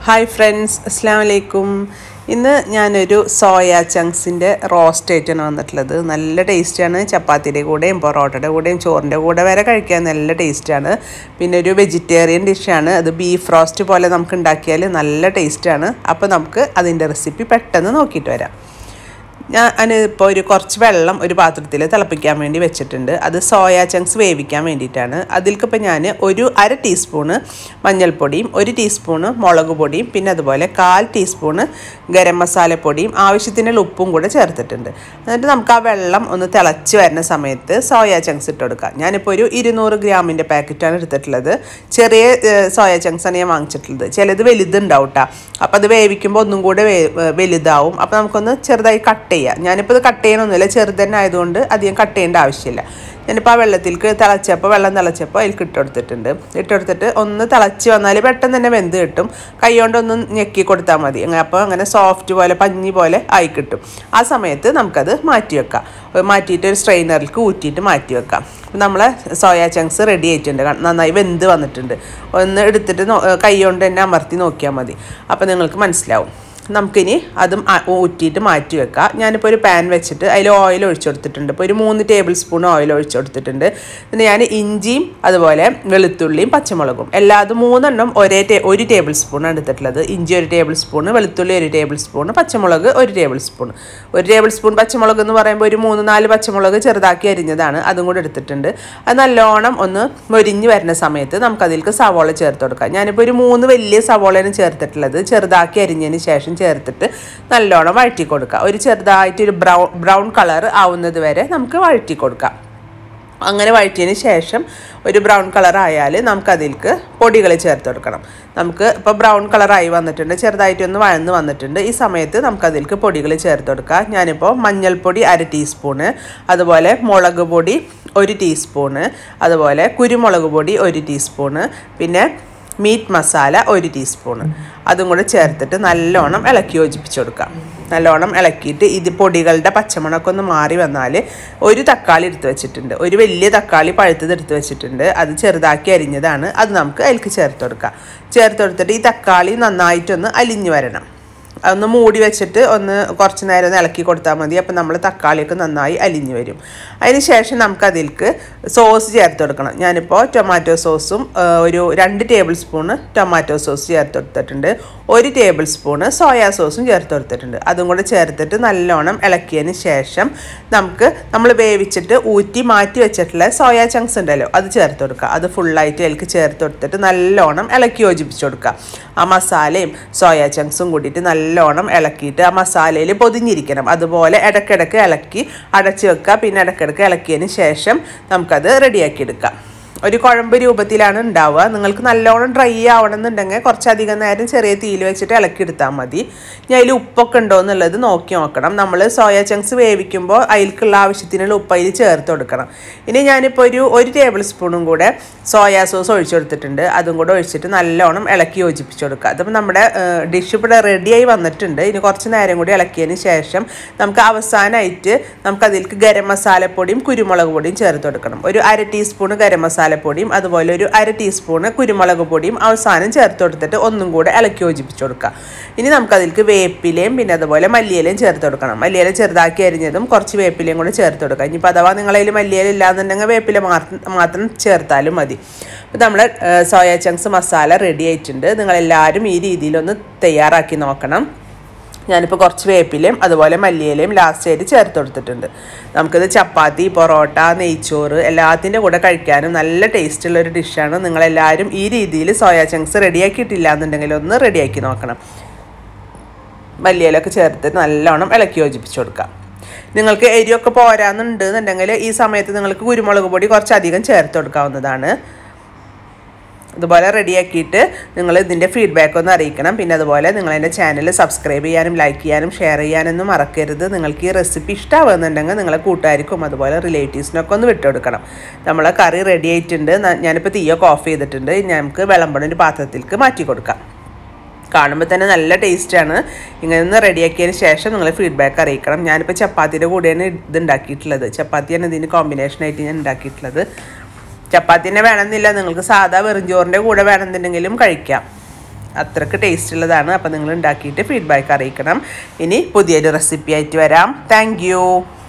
hi friends അസ്സാം വലൈക്കും ഇന്ന് ഞാനൊരു സോയ ചങ്ക്സിൻ്റെ റോസ്റ്റ് ആയിട്ടാണ് വന്നിട്ടുള്ളത് നല്ല ടേസ്റ്റാണ് ചപ്പാത്തിയുടെ കൂടെയും പൊറോട്ടയുടെ കൂടെയും ചോറിൻ്റെ കൂടെ വരെ കഴിക്കാൻ നല്ല ടേസ്റ്റാണ് പിന്നെ ഒരു വെജിറ്റേറിയൻ ഡിഷാണ് അത് ബീഫ് റോസ്റ്റ് പോലെ നമുക്ക് ഉണ്ടാക്കിയാൽ നല്ല ടേസ്റ്റാണ് അപ്പോൾ നമുക്ക് അതിൻ്റെ റെസിപ്പി പെട്ടെന്ന് നോക്കിയിട്ട് വരാം ഞാൻ ഇപ്പോൾ ഒരു കുറച്ച് വെള്ളം ഒരു പാത്രത്തിൽ തിളപ്പിക്കാൻ വേണ്ടി വെച്ചിട്ടുണ്ട് അത് സോയ ചങ്ക്സ് വേവിക്കാൻ വേണ്ടിയിട്ടാണ് അതിൽക്കിപ്പോൾ ഞാൻ ഒരു അര ടീസ്പൂണ് മഞ്ഞൾപ്പൊടിയും ഒരു ടീസ്പൂണ് മുളക് പൊടിയും പിന്നെ അതുപോലെ കാൽ ടീസ്പൂണ് ഗരം മസാലപ്പൊടിയും ആവശ്യത്തിനുള്ള ഉപ്പും കൂടെ ചേർത്തിട്ടുണ്ട് എന്നിട്ട് നമുക്ക് ആ വെള്ളം ഒന്ന് തിളച്ച് വരുന്ന സമയത്ത് സോയ ചങ്ക്സ് ഇട്ട് കൊടുക്കാം ഞാനിപ്പോൾ ഒരു ഇരുന്നൂറ് ഗ്രാമിൻ്റെ പാക്കറ്റാണ് എടുത്തിട്ടുള്ളത് ചെറിയ സോയ ചങ്ക്സാണ് ഞാൻ വാങ്ങിച്ചിട്ടുള്ളത് ചിലത് വലുതുണ്ടാവും കേട്ടോ അപ്പോൾ അത് വേവിക്കുമ്പോൾ ഒന്നും കൂടെ വലുതാവും അപ്പോൾ നമുക്കൊന്ന് ചെറുതായി കട്ട് ചെയ്യാം ഞാനിപ്പോൾ ഇത് കട്ട് ചെയ്യണമൊന്നുമില്ല ചെറുത് തന്നെ ആയതുകൊണ്ട് അധികം കട്ട് ചെയ്യേണ്ട ആവശ്യമില്ല ഞാനിപ്പോൾ ആ വെള്ളത്തിലേക്ക് തിളച്ചപ്പോൾ വെള്ളം തിളച്ചപ്പോൾ അതിലേക്ക് ഇട്ട് കൊടുത്തിട്ടുണ്ട് ഇട്ട് കൊടുത്തിട്ട് ഒന്ന് തിളച്ച് വന്നാൽ പെട്ടെന്ന് തന്നെ വെന്ത് കിട്ടും കൈ കൊണ്ടൊന്ന് ഞെക്കി കൊടുത്താൽ മതി അങ്ങനെ അപ്പോൾ അങ്ങനെ സോഫ്റ്റ് പോലെ പഞ്ഞി പോലെ ആയി കിട്ടും ആ സമയത്ത് നമുക്കത് മാറ്റി വെക്കാം മാറ്റിയിട്ട് ഒരു സ്ട്രെയിനറിലേക്ക് ഊറ്റിയിട്ട് മാറ്റി വെക്കാം നമ്മളെ സോയ ചങ്ക്സ് റെഡി ആയിട്ടുണ്ട് നന്നായി വെന്ത് വന്നിട്ടുണ്ട് ഒന്ന് എടുത്തിട്ട് കൈ കൊണ്ട് തന്നെ അമർത്തി നോക്കിയാൽ മതി അപ്പോൾ നിങ്ങൾക്ക് മനസ്സിലാവും നമുക്കിനി അതും ഊറ്റിയിട്ട് മാറ്റി വെക്കാം ഞാനിപ്പോൾ ഒരു പാൻ വെച്ചിട്ട് അതിൽ ഓയിൽ ഒഴിച്ചു കൊടുത്തിട്ടുണ്ട് ഇപ്പോൾ ഒരു മൂന്ന് ടേബിൾ സ്പൂൺ ഓയിൽ ഒഴിച്ചു കൊടുത്തിട്ടുണ്ട് പിന്നെ ഞാൻ ഇഞ്ചിയും അതുപോലെ വെളുത്തുള്ളിയും പച്ചമുളകും എല്ലാതും മൂന്നെണ്ണം ഒരേ ടേ ഒരു ടേബിൾ സ്പൂണാണ് എടുത്തിട്ടുള്ളത് ഇഞ്ചി ഒരു ടേബിൾ സ്പൂൺ വെളുത്തുള്ളി ഒരു ടേബിൾ സ്പൂൺ പച്ചമുളക് ഒരു ടേബിൾ സ്പൂൺ ഒരു ടേബിൾ സ്പൂൺ പച്ചമുളക് എന്ന് പറയുമ്പോൾ ഒരു മൂന്ന് നാല് പച്ചമുളക് ചെറുതാക്കി അരിഞ്ഞതാണ് അതും കൂടെ എടുത്തിട്ടുണ്ട് അത് നല്ലോണം ഒന്ന് മൊരിഞ്ഞ് വരുന്ന സമയത്ത് നമുക്കതിലേക്ക് സവോള ചേർത്ത് കൊടുക്കാം ഞാനിപ്പോൾ ഒരു മൂന്ന് വലിയ സവോളയാണ് ചേർത്തിട്ടുള്ളത് ചെറുതാക്കി അരിഞ്ഞതിന് ശേഷം ചേർത്തിട്ട് നല്ലോണം വഴറ്റി കൊടുക്കുക ഒരു ചെറുതായിട്ട് ഒരു ബ്രൗൺ ബ്രൗൺ കളർ ആവുന്നത് വരെ നമുക്ക് വഴറ്റി കൊടുക്കാം അങ്ങനെ വഴറ്റിയതിന് ശേഷം ഒരു ബ്രൗൺ കളർ ആയാൽ നമുക്കതിലേക്ക് പൊടികൾ ചേർത്ത് കൊടുക്കണം നമുക്ക് ഇപ്പോൾ ബ്രൗൺ കളറായി വന്നിട്ടുണ്ട് ചെറുതായിട്ടൊന്ന് വഴന്ന് വന്നിട്ടുണ്ട് ഈ സമയത്ത് നമുക്കതിലേക്ക് പൊടികൾ ചേർത്ത് കൊടുക്കാം ഞാനിപ്പോൾ മഞ്ഞൾപ്പൊടി അര ടീസ്പൂണ് അതുപോലെ മുളക് പൊടി ഒരു ടീസ്പൂണ് അതുപോലെ കുരുമുളക് പൊടി ഒരു ടീസ്പൂണ് പിന്നെ മീറ്റ് മസാല ഒരു ടീസ്പൂണ് അതും കൂടെ ചേർത്തിട്ട് നല്ലോണം ഇളക്കി യോജിപ്പിച്ച് കൊടുക്കാം നല്ലോണം ഇളക്കിയിട്ട് ഇത് പൊടികളുടെ പച്ചമണമൊക്കെ ഒന്ന് മാറി വന്നാൽ ഒരു തക്കാളി എടുത്ത് വെച്ചിട്ടുണ്ട് ഒരു വലിയ തക്കാളി പഴുത്തത് എടുത്ത് വെച്ചിട്ടുണ്ട് അത് ചെറുതാക്കി അരിഞ്ഞതാണ് അത് നമുക്ക് അതിലേക്ക് ചേർത്ത് കൊടുക്കാം ചേർത്ത് കൊടുത്തിട്ട് ഈ തക്കാളി നന്നായിട്ടൊന്ന് അലിഞ്ഞു വരണം ഒന്ന് മൂടി വെച്ചിട്ട് ഒന്ന് കുറച്ച് നേരം ഒന്ന് ഇളക്കി കൊടുത്താൽ മതി അപ്പോൾ നമ്മൾ തക്കാളിയൊക്കെ നന്നായി അലിഞ്ഞു വരും അതിന് ശേഷം നമുക്ക് അതിലേക്ക് സോസ് ചേർത്ത് കൊടുക്കണം ഞാനിപ്പോൾ ടൊമാറ്റോ സോസും ഒരു രണ്ട് ടേബിൾ സ്പൂണ് ടൊമാറ്റോ സോസ് ചേർത്ത് കൊടുത്തിട്ടുണ്ട് ഒരു ടേബിൾ സ്പൂണ് സോയാ സോസും ചേർത്ത് കൊടുത്തിട്ടുണ്ട് അതും കൂടെ ചേർത്തിട്ട് നല്ലോണം ഇളക്കിയതിന് ശേഷം നമുക്ക് നമ്മൾ വേവിച്ചിട്ട് ഊറ്റി മാറ്റി വെച്ചിട്ടുള്ള സോയാ ചങ്ക്സ് ഉണ്ടല്ലോ അത് ചേർത്ത് കൊടുക്കുക അത് ഫുള്ളായിട്ട് അതിലേക്ക് ചേർത്ത് കൊടുത്തിട്ട് നല്ലോണം ഇളക്കി യോജിപ്പിച്ച് കൊടുക്കുക ആ മസാലയും സോയാ ചങ്ക്സും കൂടിയിട്ട് നല്ലോണം ഇളക്കിയിട്ട് ആ മസാലയിൽ പൊതിഞ്ഞിരിക്കണം അതുപോലെ ഇടയ്ക്കിടയ്ക്ക് ഇളക്കി അടച്ച് വെക്കുക പിന്നെ ഇടയ്ക്കിടയ്ക്ക് ഇളക്കിയതിന് ശേഷം നമുക്കത് റെഡിയാക്കി എടുക്കാം ഒരു കുഴമ്പ് രൂപത്തിലാണ് ഉണ്ടാവുക നിങ്ങൾക്ക് നല്ലോണം ഡ്രൈ ആവണമെന്നുണ്ടെങ്കിൽ കുറച്ചധികം നേരം ചെറിയ തീയിൽ വെച്ചിട്ട് ഇളക്കിയെടുത്താൽ മതി ഇനി അതിൽ ഉപ്പൊക്കെ ഉണ്ടോ എന്നുള്ളത് നോക്കി നോക്കണം നമ്മൾ സോയ ചങ്ക്സ് വേവിക്കുമ്പോൾ അതിലേക്കുള്ള ആവശ്യത്തിനുള്ള ഉപ്പ് അതിൽ ചേർത്ത് കൊടുക്കണം ഇനി ഞാനിപ്പോൾ ഒരു ഒരു ടേബിൾ സ്പൂണും കൂടെ സോയാ സോസ് ഒഴിച്ചു കൊടുത്തിട്ടുണ്ട് അതും കൂടെ ഒഴിച്ചിട്ട് നല്ലോണം ഇളക്കി യോജിപ്പിച്ച് കൊടുക്കുക അതപ്പോൾ നമ്മുടെ ഡിഷ് ഇവിടെ റെഡിയായി വന്നിട്ടുണ്ട് ഇനി കുറച്ച് നേരം കൂടി ഇളക്കിയതിന് ശേഷം നമുക്ക് അവസാനമായിട്ട് നമുക്ക് അതിലേക്ക് ഗരം മസാലപ്പൊടിയും കുരുമുളക് പൊടിയും ചേർത്ത് കൊടുക്കണം ഒരു അര ടീസ്പൂൺ ഗരം മസാല മസാലപ്പൊടിയും അതുപോലെ ഒരു അര ടീസ്പൂണ് കുരുമുളക് പൊടിയും അവസാനം ചേർത്ത് കൊടുത്തിട്ട് ഒന്നും കൂടെ ഇളക്കി യോജിപ്പിച്ച് കൊടുക്കുക ഇനി നമുക്കതിലേക്ക് വേപ്പിലയും പിന്നെ അതുപോലെ മല്ലിയിലയും ചേർത്ത് കൊടുക്കണം മല്ലിയില ചെറുതാക്കി അരിഞ്ഞതും കുറച്ച് വേപ്പിലയും കൂടെ ചേർത്ത് കൊടുക്കുക ഇനിയിപ്പോൾ അഥവാ നിങ്ങളതിൽ മല്ലിയില ഇല്ലാന്നുണ്ടെങ്കിൽ വേപ്പില മാത്രം ചേർത്താലും മതി അപ്പോൾ നമ്മുടെ സോയ ചങ്ക്സ് മസാല റെഡി ആയിട്ടുണ്ട് നിങ്ങളെല്ലാവരും ഈ രീതിയിലൊന്ന് തയ്യാറാക്കി നോക്കണം ഞാനിപ്പോൾ കുറച്ച് വേപ്പിലയും അതുപോലെ മല്ലിയിലയും ലാസ്റ്റ് ആയിട്ട് ചേർത്ത് കൊടുത്തിട്ടുണ്ട് നമുക്കിത് ചപ്പാത്തി പൊറോട്ട നെയ്ച്ചോറ് എല്ലാത്തിൻ്റെ കൂടെ കഴിക്കാനും നല്ല ടേസ്റ്റുള്ള ഒരു ഡിഷാണ് നിങ്ങളെല്ലാവരും ഈ രീതിയിൽ സോയാ ചങ്ക്സ് റെഡിയാക്കിയിട്ടില്ല എന്നുണ്ടെങ്കിൽ ഒന്ന് റെഡിയാക്കി നോക്കണം മല്ലിയിലൊക്കെ ചേർത്ത് നല്ലോണം ഇളക്കി യോജിപ്പിച്ച് കൊടുക്കാം നിങ്ങൾക്ക് എരിയൊക്കെ പോരാന്നുണ്ട് എന്നുണ്ടെങ്കിൽ ഈ സമയത്ത് നിങ്ങൾക്ക് കുരുമുളക് പൊടി കുറച്ചധികം ചേർത്ത് കൊടുക്കാവുന്നതാണ് അതുപോലെ റെഡിയാക്കിയിട്ട് നിങ്ങൾ ഇതിൻ്റെ ഫീഡ്ബാക്ക് ഒന്ന് അറിയിക്കണം പിന്നെ അതുപോലെ നിങ്ങൾ എൻ്റെ ചാനൽ സബ്സ്ക്രൈബ് ചെയ്യാനും ലൈക്ക് ചെയ്യാനും ഷെയർ ചെയ്യാനൊന്നും മറക്കരുത് നിങ്ങൾക്ക് ഈ റെസിപ്പി ഇഷ്ടമാവുന്നുണ്ടെങ്കിൽ നിങ്ങളെ കൂട്ടുകാർക്കും അതുപോലെ റിലേറ്റീവ്സിനൊക്കെ ഒന്ന് വിട്ടുകൊടുക്കണം നമ്മളെ കറി റെഡി ആയിട്ടുണ്ട് ഞാനിപ്പോൾ തീയൊക്കെ ഓഫ് ചെയ്തിട്ടുണ്ട് നമുക്ക് വിളമ്പണ ഒരു പാത്രത്തിലേക്ക് മാറ്റി കൊടുക്കാം കാണുമ്പോൾ തന്നെ നല്ല ടേസ്റ്റാണ് ഇങ്ങനെ ഒന്ന് റെഡിയാക്കിയതിന് ശേഷം നിങ്ങൾ ഫീഡ്ബാക്ക് അറിയിക്കണം ഞാനിപ്പോൾ ചപ്പാത്തിയുടെ കൂടെയാണ് ഇത് ഉണ്ടാക്കിയിട്ടുള്ളത് ചപ്പാത്തിയാണ് ഇതിന് കോമ്പിനേഷനായിട്ട് ഞാൻ ഉണ്ടാക്കിയിട്ടുള്ളത് ചപ്പാത്തി തന്നെ വേണമെന്നില്ല നിങ്ങൾക്ക് സാധാ വെറും ചോറിൻ്റെ കൂടെ വേണമെന്നുണ്ടെങ്കിലും കഴിക്കാം അത്രക്ക് ടേസ്റ്റ് ഉള്ളതാണ് അപ്പോൾ നിങ്ങൾ ഉണ്ടാക്കിയിട്ട് ഫീഡ്ബാക്ക് അറിയിക്കണം ഇനി പുതിയൊരു റെസിപ്പി ആയിട്ട് വരാം താങ്ക്